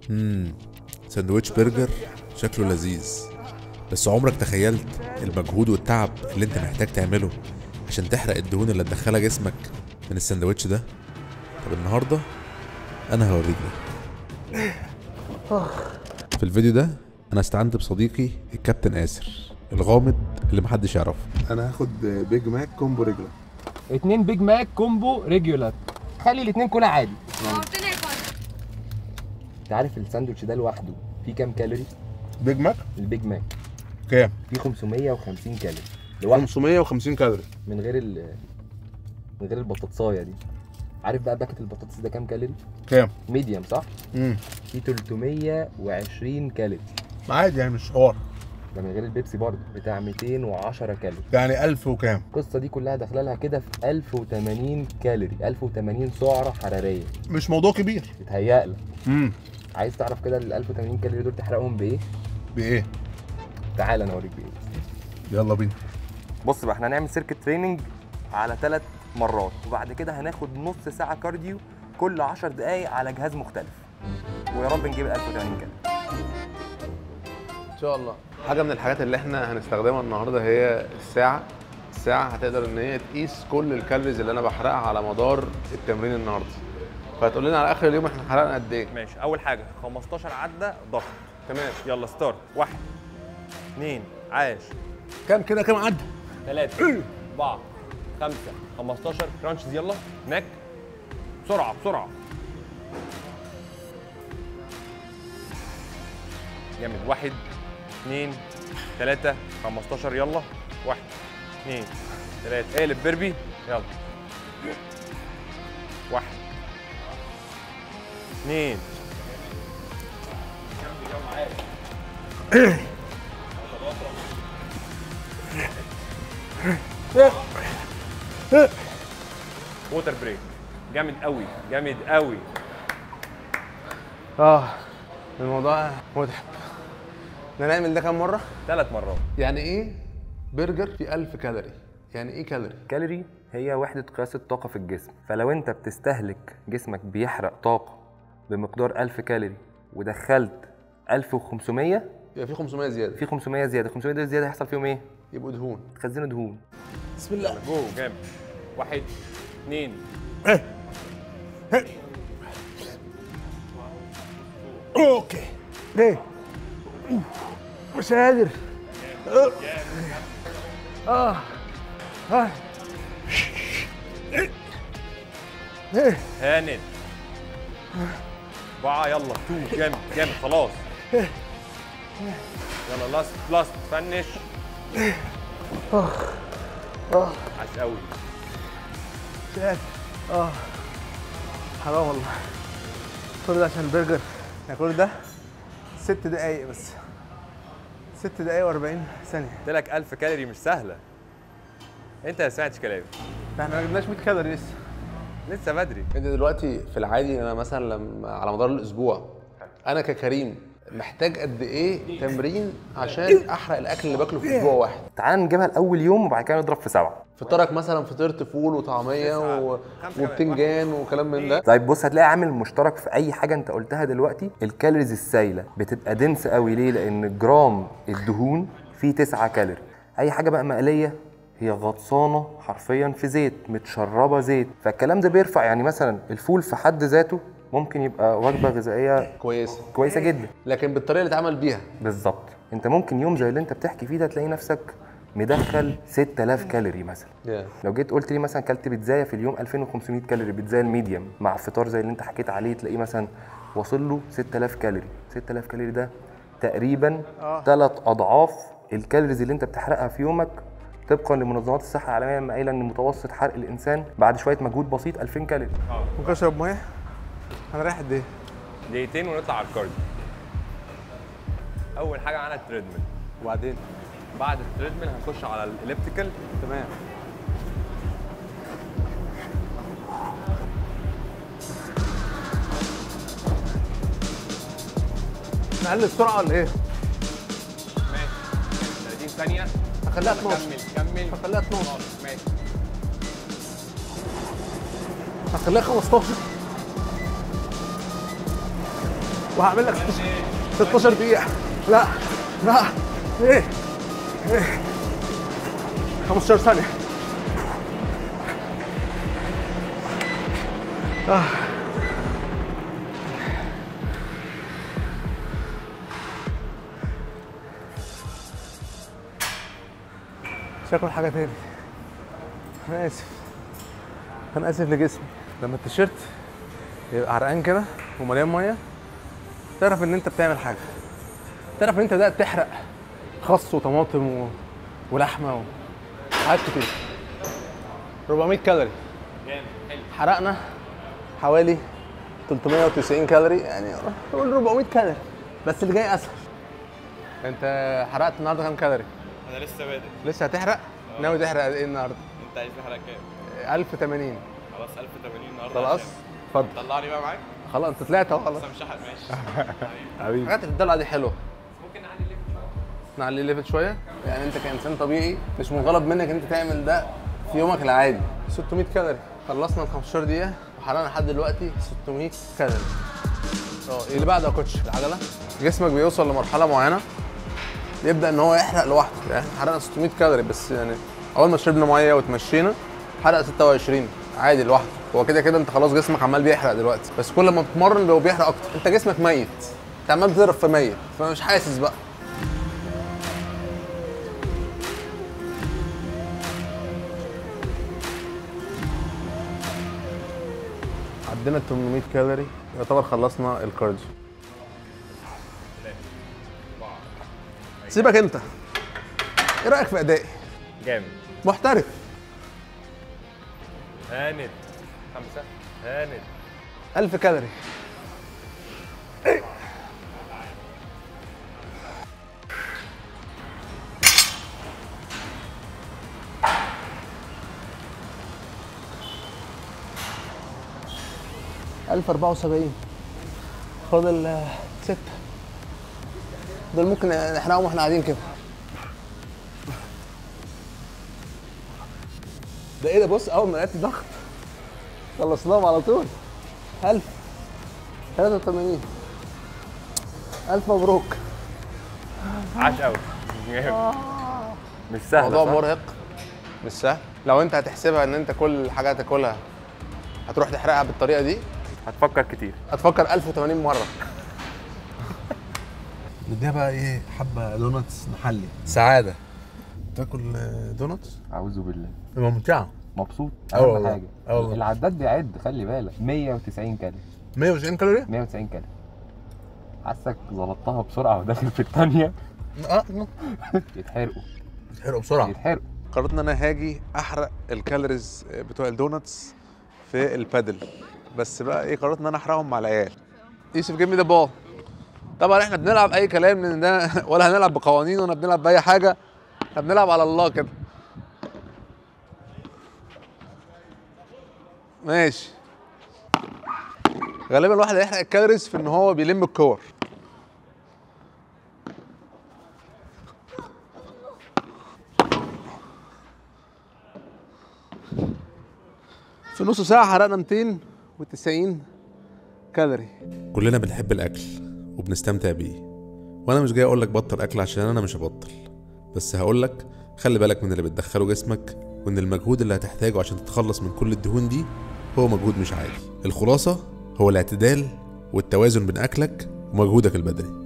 امم سندوتش برجر شكله لذيذ بس عمرك تخيلت المجهود والتعب اللي انت محتاج تعمله عشان تحرق الدهون اللي تدخلها جسمك من السندوتش ده طب النهارده انا هوريك ده في الفيديو ده انا استعنت بصديقي الكابتن آسر الغامض اللي محدش يعرفه انا هاخد بيج ماك كومبو رجله اتنين بيج ماك كومبو ريجولار خلي الاتنين كلها عادي انت عارف الساندوتش ده لوحده فيه كام كالوري؟ بيج ماك البيج ماك كام فيه 550 كالوري لوحده 550 كالوري من غير ال من غير البطاطسايه دي عارف بقى باكت البطاطس ده كام كالوري؟ كام ميديوم صح؟ امم فيه 320 كالوري عادي يعني مش حوار ده من غير البيبسي برضه بتاع 210 كالوري يعني 1000 وكام القصه دي كلها داخله لها كده في 1080 كالوري 1080 سعره حراريه مش موضوع كبير بتهيألك امم عايز تعرف كده ال 1080 كالوري دول تحرقهم بايه؟ بايه تعال انا اوريك بايه يلا بينا بص بقى احنا هنعمل سيركت تريننج على ثلاث مرات وبعد كده هناخد نص ساعه كارديو كل 10 دقائق على جهاز مختلف ويا رب نجيب ال 1080 كالوري ان شاء الله حاجه من الحاجات اللي احنا هنستخدمها النهارده هي الساعه الساعه هتقدر ان هي تقيس كل الكالوريز اللي انا بحرقها على مدار التمرين النهارده فهتقول لنا على اخر اليوم احنا حرقنا قد ايه ماشي اول حاجه 15 عده ضغط تمام يلا ستارت واحد اثنين عاش كام كده كام عدى ثلاثة أربعة خمسة 15 كرانشز يلا نك بسرعة بسرعة جامد واحد اثنين ثلاثة 15 يلا واحد اثنين ثلاثة اقلب بيربي يلا واحد اثنين ووتر بريك جامد قوي جامد قوي اه الموضوع متعب احنا نعمل ده كام مره ثلاث مرات يعني ايه برجر فيه 1000 كالوري يعني ايه كالوري كالوري هي وحدة قياس الطاقة في الجسم فلو انت بتستهلك جسمك بيحرق طاقة بمقدار 1000 كالوري ودخلت 1500 يبقى فيه 500 زياده في 500 زيادة 500 دول زيادة هيحصل فيهم ايه؟ يبقوا دهون تخزنوا دهون بسم الله جو جامد واحد اثنين اوكي ليه مش قادر هانت أربعة يلا تو جامد جامد خلاص يلا لاست لاست فنش عاش قوي مش قادر اه حرام والله كل ده عشان البرجر يعني كل ده ست دقايق بس ست دقايق و40 ثانية قلت لك 1000 كالوري مش سهلة انت ما سمعتش كلامي ده احنا ما جبناش 100 كالوري لسه لسه بدري انت دلوقتي في العادي انا مثلا لما على مدار الاسبوع انا ككريم محتاج قد ايه تمرين عشان احرق الاكل اللي باكله في اسبوع واحد تعال نجيبها لأول يوم وبعد كده نضرب في سبعة فطارك مثلا فطرت فول وطعميه و... وبتنجان وكلام من ده طيب بص هتلاقي عامل مشترك في اي حاجه انت قلتها دلوقتي الكالوريز السايله بتبقى دنس قوي ليه لان جرام الدهون فيه 9 كالوري اي حاجه بقى مقليه هي غطسانه حرفيا في زيت متشربه زيت فالكلام ده بيرفع يعني مثلا الفول في حد ذاته ممكن يبقى وجبه غذائيه كويسه كويسه جدا لكن بالطريقه اللي اتعمل بيها بالظبط انت ممكن يوم زي اللي انت بتحكي فيه ده تلاقي نفسك مدخل 6000 كالوري مثلا لو جيت قلت لي مثلا كلت بيتزايه في اليوم 2500 كالوري بيتزايه الميديم مع فطار زي اللي انت حكيت عليه تلاقيه مثلا واصل له 6000 كالوري 6000 كالوري ده تقريبا ثلاث اضعاف الكالوريز اللي انت بتحرقها في يومك طبقا لمنظمات الصحه العالميه لما قايله ان متوسط حرق الانسان بعد شويه مجهود بسيط 2000 كالوري ممكن اشرب ميه انا رايح قد ايه دقيقتين ونطلع على الكارديو اول حاجه معانا التريدميل وبعدين بعد التريدميل هنخش على الاليبتيكال تمام نقلل السرعه ولا ايه؟ ماشي 30 ثانيه هخليها 12 كمل كمل هخليها 12 ماشي هخليها 15 وهعمل لك 16 دقيقة لا لا ايه ايه 15 ثانية آه. شكله حاجة تاني أنا آسف أنا آسف لجسمي لما التيشيرت يبقى عرقان كده ومليان مية تعرف إن أنت بتعمل حاجة تعرف إن أنت بدأت تحرق خس وطماطم و... ولحمة وحاجات كتير 400 كالوري حرقنا حوالي 390 كالوري يعني قول 400 كالوري بس اللي جاي اسهل انت حرقت النهارده كام كالوري؟ انا لسه بادئ لسه هتحرق؟ ناوي تحرق قد ايه النهارده؟ انت عايز نحرق كام 1080 خلاص 1080 النهارده خلاص عشان- اتفضل طلعني بقى معاك خلاص انت طلعت اهو خلاص بس مش هحرق ماشي حبيبي الحاجات الدلع دي حلوه ممكن نعلي ليفل نعلي ليفل شويه يعني انت كانسان طبيعي مش مطالب منك ان انت تعمل ده في يومك العادي 600 كالوري خلصنا ال 15 دقيقه وحرقنا لحد دلوقتي 600 كالوري اه ايه اللي بعده يا كوتش العجله جسمك بيوصل لمرحله معينه يبدا ان هو يحرق لوحده يعني احنا حرقنا 600 كالوري بس يعني اول ما شربنا ميه وتمشينا حرق 26 عادي لوحده هو كده كده انت خلاص جسمك عمال بيحرق دلوقتي بس كل ما بتتمرن هو بيحرق اكتر انت جسمك ميت انت عمال بتضرب في ميت فمش حاسس بقى عدينا 800 كالوري يعتبر خلصنا الكارديو سيبك انت ايه رايك في ادائي جامد محترف هاند خمسة هاند 1000 كالوري ألف أربعة وسبعين فاضل آه، ستة دول ممكن نحرقهم واحنا قاعدين كده ده ايه ده بص اول ما لقيت ضغط خلصناهم على طول 1000 83 ألف مبروك عاش قوي جامد مش سهل موضوع صح؟ مرهق مش سهل لو انت هتحسبها ان انت كل حاجه هتاكلها هتروح تحرقها بالطريقه دي هتفكر كتير هتفكر 1080 مره نديها بقى ايه حبه دوناتس نحلي سعاده تاكل دوناتس اعوذ بالله تبقى ممتعه مبسوط اه اهم والله. حاجه اه والله. العداد بيعد خلي بالك 190 كالوري 190 كالوري 190 كالوري حاسك ظبطتها بسرعه وداخل في الثانيه اه يتحرقوا تحرقوا بسرعه يتحرقوا قررت ان انا هاجي احرق الكالوريز بتوع الدوناتس في البادل بس بقى ايه قررت ان انا احرقهم مع العيال يوسف جيب مي ذا بول طبعا احنا بنلعب اي كلام لان ده ولا هنلعب بقوانين ولا بنلعب باي حاجه احنا بنلعب على الله كده ماشي غالبا الواحد هيحرق الكالوريز في ان هو بيلم الكور في نص ساعه حرقنا 290 كالوري كلنا بنحب الاكل وبنستمتع بيه وانا مش جاي اقول لك بطل اكل عشان انا مش هبطل بس هقول لك خلي بالك من اللي بتدخله جسمك وان المجهود اللي هتحتاجه عشان تتخلص من كل الدهون دي هو مجهود مش عادي الخلاصه هو الاعتدال والتوازن بين اكلك ومجهودك البدني